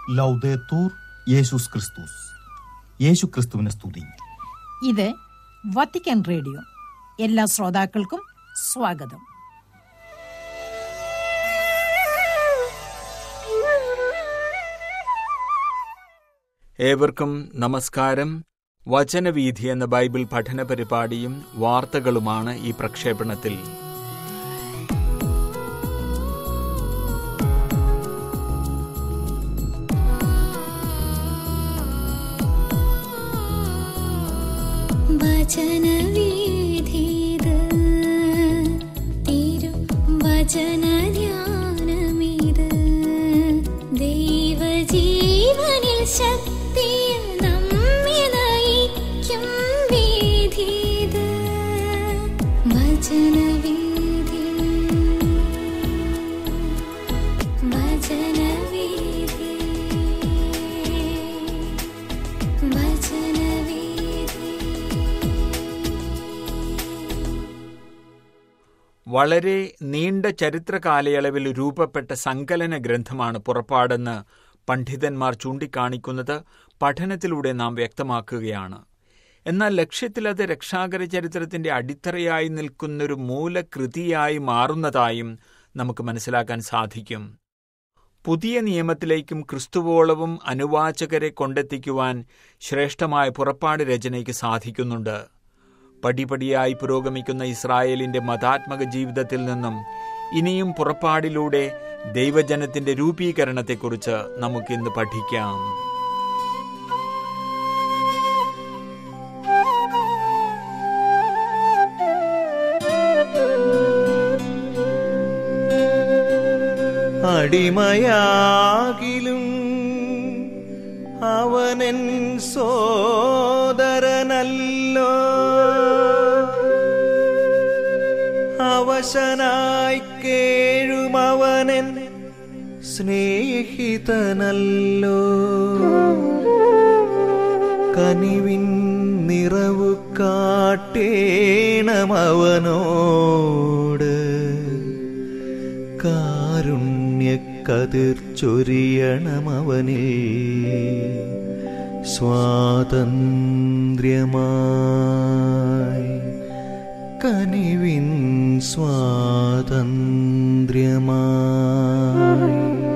ലൗദേത്തൂർ യേശുസ് ക്രിസ്തുസ് യേശു ക്രിസ്തുവിനെ സ്തുതി ഇത് വത്തിക്കാൻ റേഡിയോ എല്ലാ ശ്രോതാക്കൾക്കും സ്വാഗതം ഏവർക്കും നമസ്കാരം വചനവീഥി എന്ന ബൈബിൾ പഠന പരിപാടിയും വാർത്തകളുമാണ് ഈ പ്രക്ഷേപണത്തിൽ വചനവീഥിത് തിരു വചനധ്യാനമിത് ദൈവജീവനിൽ ശക്തിയിൽ നമ്മെ നയിക്കും വീഥിത് വചനവീഥി വചനവീഥി വളരെ നീണ്ട ചരിത്ര കാലയളവിൽ രൂപപ്പെട്ട സങ്കലന ഗ്രന്ഥമാണ് പുറപ്പാടെന്ന് പണ്ഡിതന്മാർ ചൂണ്ടിക്കാണിക്കുന്നത് പഠനത്തിലൂടെ നാം വ്യക്തമാക്കുകയാണ് എന്നാൽ ലക്ഷ്യത്തിൽ അത് രക്ഷാകര ചരിത്രത്തിന്റെ അടിത്തറയായി നിൽക്കുന്നൊരു മൂലകൃതിയായി മാറുന്നതായും നമുക്ക് മനസ്സിലാക്കാൻ സാധിക്കും പുതിയ നിയമത്തിലേക്കും ക്രിസ്തുവോളവും അനുവാചകരെ കൊണ്ടെത്തിക്കുവാൻ ശ്രേഷ്ഠമായ പുറപ്പാട് രചനയ്ക്ക് സാധിക്കുന്നുണ്ട് പടിപടിയായി പുരോഗമിക്കുന്ന ഇസ്രായേലിന്റെ മതാത്മക ജീവിതത്തിൽ നിന്നും ഇനിയും പുറപ്പാടിലൂടെ ദൈവജനത്തിന്റെ രൂപീകരണത്തെക്കുറിച്ച് നമുക്കിന്ന് പഠിക്കാം അടിമയാകിലും അവനൻ സോദരനല്ലോ അവശനായി കേഴുമവനൻ സ്നേഹിതനല്ലോ കനിവിൻ നിറവു കാട്ടേണമവനോട് കാരുണ്യക്കതിർ ചൊരിയണമവനിൽ സ്വാതന്ത്ര്യമായി കനിവിൻ സ്വാതന്ത്ര്യമായി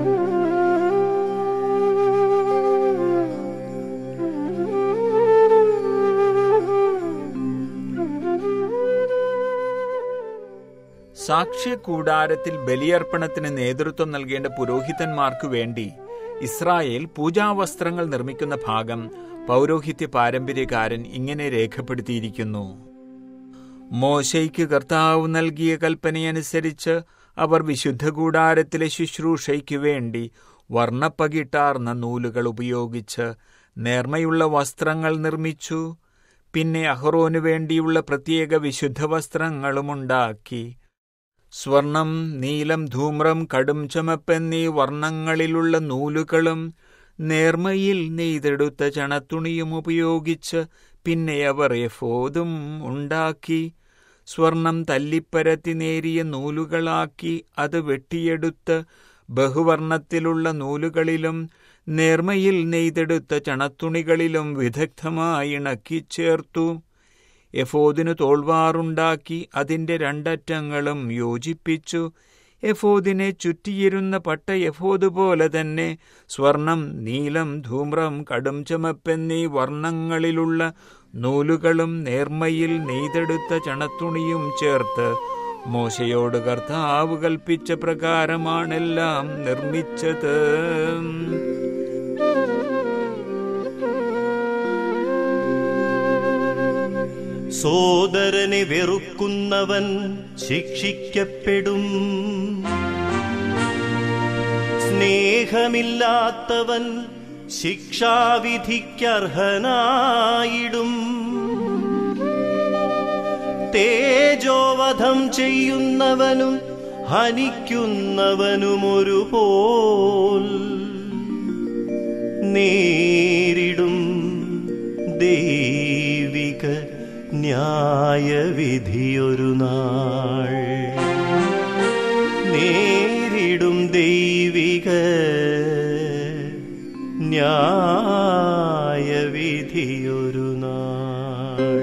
സാക്ഷ്യ കൂടാരത്തിൽ ബലിയർപ്പണത്തിന് നേതൃത്വം നൽകേണ്ട പുരോഹിതന്മാർക്കു വേണ്ടി ഇസ്രായേൽ പൂജാവസ്ത്രങ്ങൾ നിർമ്മിക്കുന്ന ഭാഗം പൗരോഹിത്യ പാരമ്പര്യകാരൻ ഇങ്ങനെ രേഖപ്പെടുത്തിയിരിക്കുന്നു മോശയ്ക്ക് കർത്താവ് നൽകിയ കൽപ്പനയനുസരിച്ച് അവർ വിശുദ്ധ കൂടാരത്തിലെ ശുശ്രൂഷയ്ക്കു വേണ്ടി വർണ്ണപ്പകിട്ടാർന്ന നൂലുകൾ ഉപയോഗിച്ച് നേർമയുള്ള വസ്ത്രങ്ങൾ നിർമ്മിച്ചു പിന്നെ അഹ്റോനു വേണ്ടിയുള്ള പ്രത്യേക വിശുദ്ധ വസ്ത്രങ്ങളുമുണ്ടാക്കി സ്വർണം നീലം ധൂമ്രം കടും ചുമപ്പെന്നീ വർണ്ണങ്ങളിലുള്ള നൂലുകളും നേർമയിൽ നെയ്തെടുത്ത ചണത്തുണിയും ഉപയോഗിച്ച് പിന്നെ അവർ എഫോദും ഉണ്ടാക്കി സ്വർണം തല്ലിപ്പരത്തി നേരിയ നൂലുകളാക്കി അത് വെട്ടിയെടുത്ത് ബഹുവർണ്ണത്തിലുള്ള നൂലുകളിലും നേർമയിൽ നെയ്തെടുത്ത ചണത്തുണികളിലും വിദഗ്ധമായി ഇണക്കിച്ചേർത്തു എഫോദിനു തോൾവാറുണ്ടാക്കി അതിന്റെ രണ്ടറ്റങ്ങളും യോജിപ്പിച്ചു എഫോദിനെ ചുറ്റിയിരുന്ന പട്ട എഫോദ് പോലെ തന്നെ സ്വർണം നീലം ധൂമ്രം കടും ചുമപ്പെന്നീ വർണ്ണങ്ങളിലുള്ള നൂലുകളും നേർമയിൽ നെയ്തെടുത്ത ചണത്തുണിയും ചേർത്ത് മോശയോട് കർത്താവ് കൽപ്പിച്ച പ്രകാരമാണെല്ലാം നിർമ്മിച്ചത് സോദരനെ വെറുക്കുന്നവൻ ശിക്ഷിക്കപ്പെടും സ്നേഹമില്ലാത്തവൻ ശിക്ഷാവിധിക്കർഹനായിടും തേജോവധം ചെയ്യുന്നവനും ഹനിക്കുന്നവനും ഒരുപോൽ നേരിടും ദൈവിക ന്യായവിധിയൊരു നാൾ നേരിടും ദൈവിക വിധിയൊരു നാൾ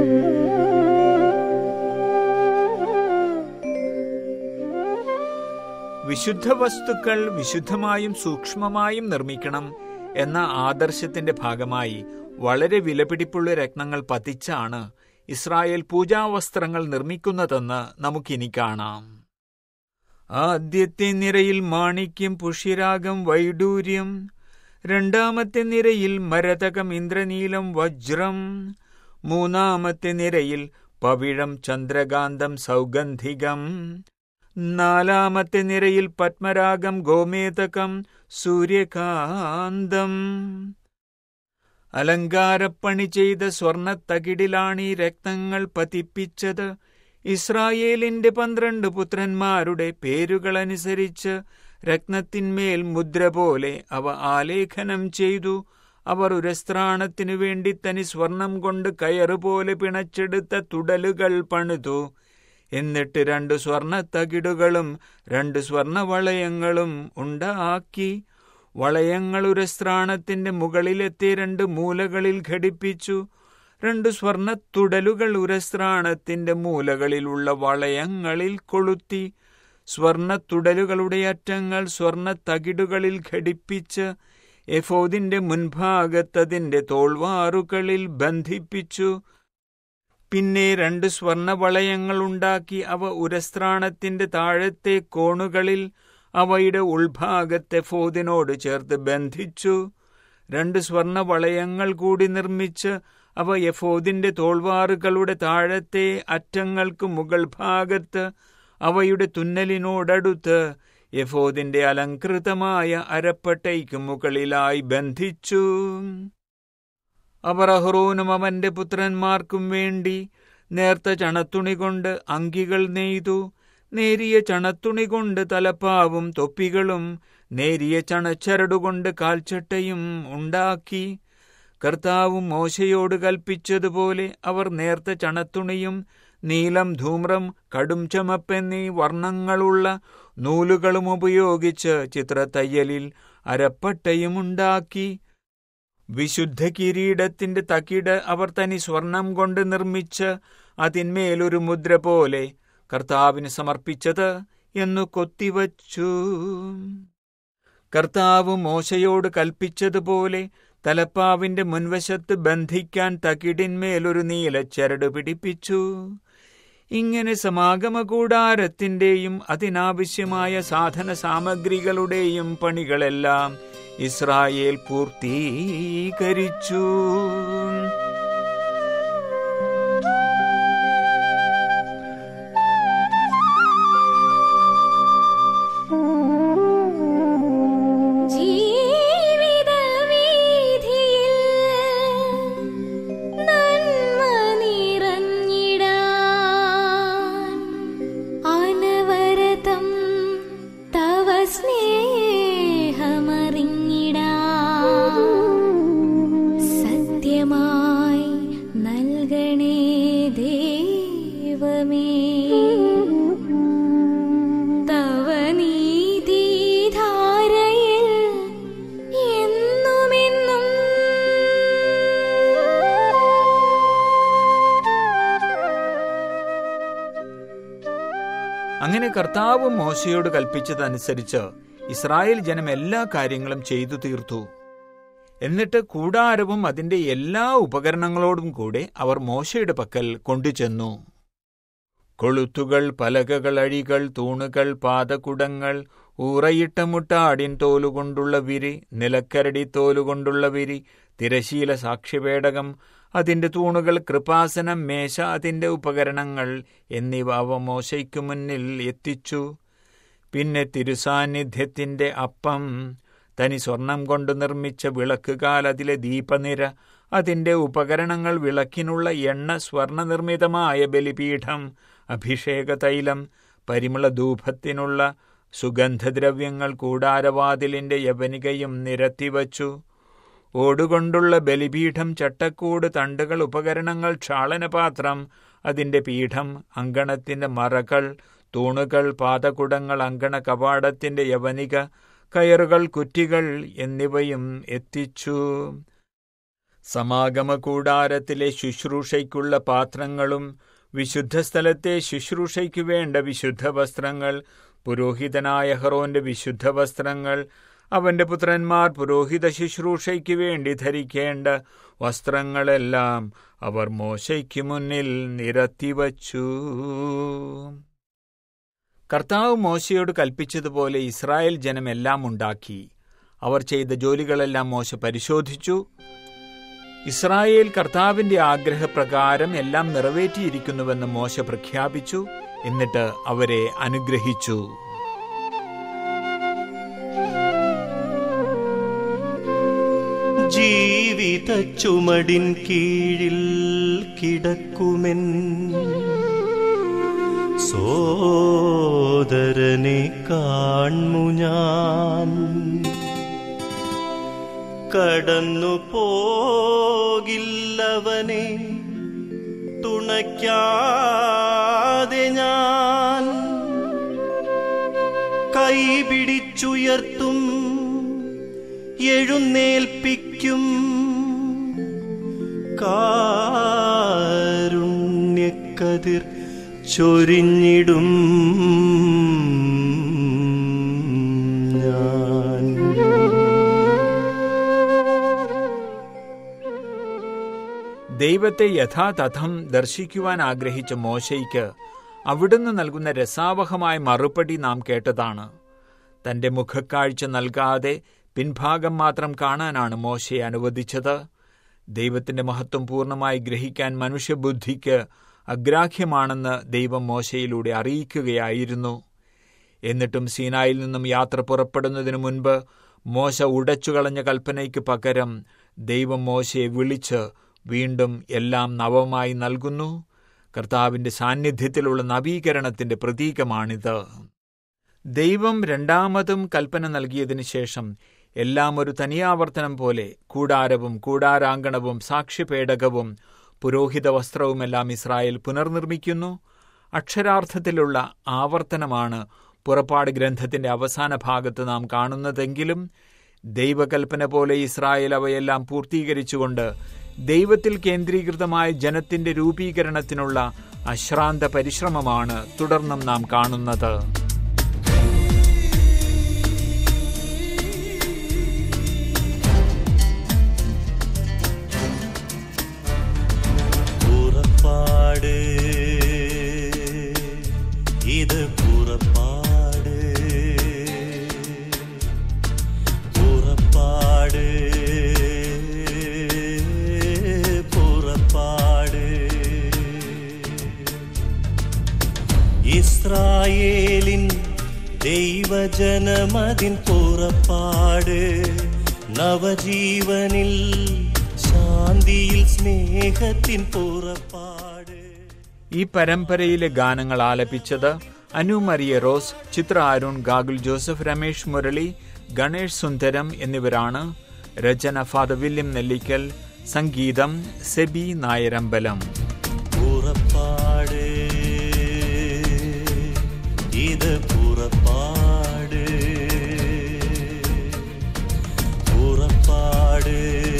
വിശുദ്ധ വസ്തുക്കൾ വിശുദ്ധമായും സൂക്ഷ്മമായും നിർമ്മിക്കണം എന്ന ആദർശത്തിന്റെ ഭാഗമായി വളരെ വിലപിടിപ്പുള്ള രത്നങ്ങൾ പതിച്ചാണ് ഇസ്രായേൽ പൂജാവസ്ത്രങ്ങൾ നിർമ്മിക്കുന്നതെന്ന് നമുക്കിനി കാണാം ആദ്യത്തെ നിരയിൽ മാണിക്യം പുഷ്യരാഗം വൈഡൂര്യം രണ്ടാമത്തെ നിരയിൽ മരതകം ഇന്ദ്രനീലം വജ്രം മൂന്നാമത്തെ നിരയിൽ പവിഴം ചന്ദ്രകാന്തം സൗഗന്ധികം നാലാമത്തെ നിരയിൽ പത്മരാഗം ഗോമേതകം സൂര്യകാന്തം അലങ്കാരപ്പണി ചെയ്ത സ്വർണത്തകിടിലാണ് ഈ രക്തങ്ങൾ പതിപ്പിച്ചത് ഇസ്രായേലിന്റെ പന്ത്രണ്ട് പുത്രന്മാരുടെ പേരുകളനുസരിച്ച് രത്നത്തിന്മേൽ മുദ്ര പോലെ അവ ആലേഖനം ചെയ്തു അവർ ഉരസ്ത്രാണത്തിനു വേണ്ടി തനി സ്വർണം കൊണ്ട് കയറുപോലെ പിണച്ചെടുത്ത തുടലുകൾ പണിതു എന്നിട്ട് രണ്ട് സ്വർണത്തകിടുകളും രണ്ട് സ്വർണവളയങ്ങളും ഉണ്ടാക്കി വളയങ്ങൾ ഉരസ്ത്രാണത്തിന്റെ മുകളിലെത്തി രണ്ട് മൂലകളിൽ ഘടിപ്പിച്ചു രണ്ട് സ്വർണത്തുടലുകൾ ഉരസ്ത്രാണത്തിന്റെ മൂലകളിലുള്ള വളയങ്ങളിൽ കൊളുത്തി സ്വർണത്തുടലുകളുടെ അറ്റങ്ങൾ സ്വർണത്തകിടുകളിൽ ഘടിപ്പിച്ച് എഫോദിന്റെ മുൻഭാഗത്തതിന്റെ തോൾവാറുകളിൽ ബന്ധിപ്പിച്ചു പിന്നെ രണ്ട് സ്വർണവളയങ്ങൾ ഉണ്ടാക്കി അവ ഉരസ്ത്രാണത്തിന്റെ താഴത്തെ കോണുകളിൽ അവയുടെ ഉൾഭാഗത്തെ ഫോദിനോട് ചേർത്ത് ബന്ധിച്ചു രണ്ട് സ്വർണവളയങ്ങൾ കൂടി നിർമ്മിച്ച് അവ യഫോദിന്റെ തോൾവാറുകളുടെ താഴത്തെ അറ്റങ്ങൾക്ക് മുകൾ ഭാഗത്ത് അവയുടെ തുന്നലിനോടടുത്ത് യഫോദിന്റെ അലങ്കൃതമായ അരപ്പട്ടയ്ക്ക് മുകളിലായി ബന്ധിച്ചു അവർ അഹ്റോനും അവന്റെ പുത്രന്മാർക്കും വേണ്ടി നേർത്ത ചണത്തുണി കൊണ്ട് അങ്കികൾ നെയ്തു നേരിയ ചണത്തുണി കൊണ്ട് തലപ്പാവും തൊപ്പികളും നേരിയ ചണച്ചരടുകൊണ്ട് കാൽച്ചട്ടയും ഉണ്ടാക്കി കർത്താവും മോശയോട് കൽപ്പിച്ചതുപോലെ അവർ നേർത്ത ചണത്തുണിയും നീലം ധൂമ്രം കടും ചമപ്പെന്നീ വർണ്ണങ്ങളുള്ള നൂലുകളും ഉപയോഗിച്ച് ചിത്രത്തയ്യലിൽ അരപ്പട്ടയും ഉണ്ടാക്കി വിശുദ്ധ കിരീടത്തിന്റെ തകിട് അവർ തനി സ്വർണം കൊണ്ട് നിർമ്മിച്ച് അതിന്മേലൊരു മുദ്ര പോലെ കർത്താവിന് സമർപ്പിച്ചത് എന്നു കൊത്തിവച്ചു കർത്താവ് മോശയോട് കൽപ്പിച്ചതുപോലെ തലപ്പാവിന്റെ മുൻവശത്ത് ബന്ധിക്കാൻ തകിടിന്മേലൊരു നീലച്ചരട് പിടിപ്പിച്ചു ഇങ്ങനെ സമാഗമ കൂടാരത്തിന്റെയും അതിനാവശ്യമായ സാധന സാമഗ്രികളുടെയും പണികളെല്ലാം ഇസ്രായേൽ പൂർത്തീകരിച്ചു ജീവിതവീഥിയിൽ നന്മ നിറഞ്ഞിടാൻ അനവരതം തവ സ്നേഹമറിഞ്ഞിടാൻ സത്യമായി നൽകണേ ദൈവമേ തവ നീതിധാരയിൽ എന്നുമെന്നും അങ്ങനെ കർത്താവ് മോശയോട് കൽപ്പിച്ചതനുസരിച്ച് ഇസ്രായേൽ ജനം എല്ലാ കാര്യങ്ങളും ചെയ്തു തീർത്തു എന്നിട്ട് കൂടാരവും അതിന്റെ എല്ലാ ഉപകരണങ്ങളോടും കൂടെ അവർ മോശയുടെ പക്കൽ കൊണ്ടുചെന്നു കൊളുത്തുകൾ പലകകൾ അഴികൾ തൂണുകൾ പാതകുടങ്ങൾ ഊറയിട്ട മുട്ടാടിൻ തോലുകൊണ്ടുള്ള വിരി നിലക്കരടി തോലുകൊണ്ടുള്ള വിരി തിരശീല സാക്ഷ്യപേടകം അതിന്റെ തൂണുകൾ കൃപാസനം മേശ അതിന്റെ ഉപകരണങ്ങൾ എന്നിവ അവ മോശയ്ക്കു മുന്നിൽ എത്തിച്ചു പിന്നെ തിരുസാന്നിധ്യത്തിന്റെ അപ്പം തനി സ്വർണം കൊണ്ട് നിർമ്മിച്ച വിളക്കുകാൽ അതിലെ ദീപനിര അതിന്റെ ഉപകരണങ്ങൾ വിളക്കിനുള്ള എണ്ണ സ്വർണനിർമ്മിതമായ ബലിപീഠം അഭിഷേക തൈലം പരിമള ധൂപത്തിനുള്ള സുഗന്ധദ്രവ്യങ്ങൾ കൂടാരവാതിലിന്റെ യവനികയും നിരത്തിവച്ചു ഓടുകൊണ്ടുള്ള ബലിപീഠം ചട്ടക്കൂട് തണ്ടുകൾ ഉപകരണങ്ങൾ ക്ഷാളനപാത്രം അതിന്റെ പീഠം അങ്കണത്തിന്റെ മറകൾ തൂണുകൾ പാതകുടങ്ങൾ അങ്കണ കവാടത്തിന്റെ യവനിക കയറുകൾ കുറ്റികൾ എന്നിവയും എത്തിച്ചു സമാഗമ കൂടാരത്തിലെ ശുശ്രൂഷയ്ക്കുള്ള പാത്രങ്ങളും വിശുദ്ധ സ്ഥലത്തെ ശുശ്രൂഷയ്ക്കു വേണ്ട വിശുദ്ധ വസ്ത്രങ്ങൾ പുരോഹിതനായ ഹറോന്റെ വിശുദ്ധ വസ്ത്രങ്ങൾ അവന്റെ പുത്രന്മാർ പുരോഹിത ശുശ്രൂഷയ്ക്ക് വേണ്ടി ധരിക്കേണ്ട വസ്ത്രങ്ങളെല്ലാം അവർ മോശയ്ക്ക് മുന്നിൽ നിരത്തിവച്ചു കർത്താവ് മോശയോട് കൽപ്പിച്ചതുപോലെ ഇസ്രായേൽ ജനം എല്ലാം ഉണ്ടാക്കി അവർ ചെയ്ത ജോലികളെല്ലാം മോശ പരിശോധിച്ചു ഇസ്രായേൽ കർത്താവിന്റെ ആഗ്രഹപ്രകാരം എല്ലാം നിറവേറ്റിയിരിക്കുന്നുവെന്ന് മോശ പ്രഖ്യാപിച്ചു എന്നിട്ട് അവരെ അനുഗ്രഹിച്ചു ജീവിത ചുമടിൻ കീഴിൽ കിടക്കുമെൻ സോദരനെ കാൺമു ഞാൻ കടന്നു പോകില്ലവനെ തുണയ്ക്കാതെ ഞാൻ കൈപിടിച്ചുയർത്തും എഴുന്നേൽപ്പിക്കും കാരുണ്യക്കതിർ ചൊരിഞ്ഞിടും ഞാൻ ദൈവത്തെ യഥാതഥം ദർശിക്കുവാൻ ആഗ്രഹിച്ച മോശയ്ക്ക് അവിടുന്ന് നൽകുന്ന രസാവഹമായ മറുപടി നാം കേട്ടതാണ് തന്റെ മുഖക്കാഴ്ച നൽകാതെ പിൻഭാഗം മാത്രം കാണാനാണ് മോശയെ അനുവദിച്ചത് ദൈവത്തിന്റെ മഹത്വം പൂർണ്ണമായി ഗ്രഹിക്കാൻ മനുഷ്യബുദ്ധിക്ക് അഗ്രാഹ്യമാണെന്ന് ദൈവം മോശയിലൂടെ അറിയിക്കുകയായിരുന്നു എന്നിട്ടും സീനായിൽ നിന്നും യാത്ര പുറപ്പെടുന്നതിനു മുൻപ് മോശ ഉടച്ചുകളഞ്ഞ കൽപ്പനയ്ക്ക് പകരം ദൈവം മോശയെ വിളിച്ച് വീണ്ടും എല്ലാം നവമായി നൽകുന്നു കർത്താവിന്റെ സാന്നിധ്യത്തിലുള്ള നവീകരണത്തിന്റെ പ്രതീകമാണിത് ദൈവം രണ്ടാമതും കൽപ്പന നൽകിയതിനു ശേഷം എല്ലാം ഒരു തനിയാവർത്തനം പോലെ കൂടാരവും കൂടാരാങ്കണവും സാക്ഷ്യപേടകവും പുരോഹിത വസ്ത്രവുമെല്ലാം ഇസ്രായേൽ പുനർനിർമ്മിക്കുന്നു അക്ഷരാർത്ഥത്തിലുള്ള ആവർത്തനമാണ് പുറപ്പാട് ഗ്രന്ഥത്തിന്റെ അവസാന ഭാഗത്ത് നാം കാണുന്നതെങ്കിലും ദൈവകൽപ്പന പോലെ ഇസ്രായേൽ അവയെല്ലാം പൂർത്തീകരിച്ചുകൊണ്ട് ദൈവത്തിൽ കേന്ദ്രീകൃതമായ ജനത്തിന്റെ രൂപീകരണത്തിനുള്ള അശ്രാന്ത പരിശ്രമമാണ് തുടർന്നും നാം കാണുന്നത് പുറപ്പാട് ഇത് പുറപ്പാട് പുറപ്പാട് പുറപ്പാട് ഇസ്രായേലിൻ ദൈവജനമതിൻ പുറപ്പാട് നവജീവനിൽ ശാന്തിയിൽ സ്നേഹത്തിൻ പുറപ്പാട് ഈ പരമ്പരയിലെ ഗാനങ്ങൾ ആലപിച്ചത് അനു മരിയ റോസ് ചിത്ര അരുൺ ഗാഗുൽ ജോസഫ് രമേഷ് മുരളി ഗണേഷ് സുന്ദരം എന്നിവരാണ് രചന ഫാദർ വില്യം നെല്ലിക്കൽ സംഗീതം സെബി നായരമ്പലം പുറപ്പാട് ഇത് പുറപ്പാട് പുറപ്പാട്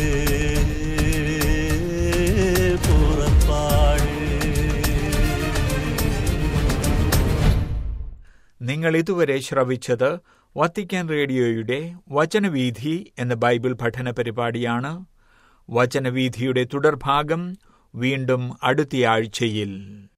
പുറപ്പാട് നിങ്ങൾ ഇതുവരെ ശ്രവിച്ചത് വത്തിക്കാൻ റേഡിയോയുടെ വചനവീഥി എന്ന ബൈബിൾ പഠന പരിപാടിയാണ് വചനവീഥിയുടെ തുടർഭാഗം വീണ്ടും അടുത്തയാഴ്ചയിൽ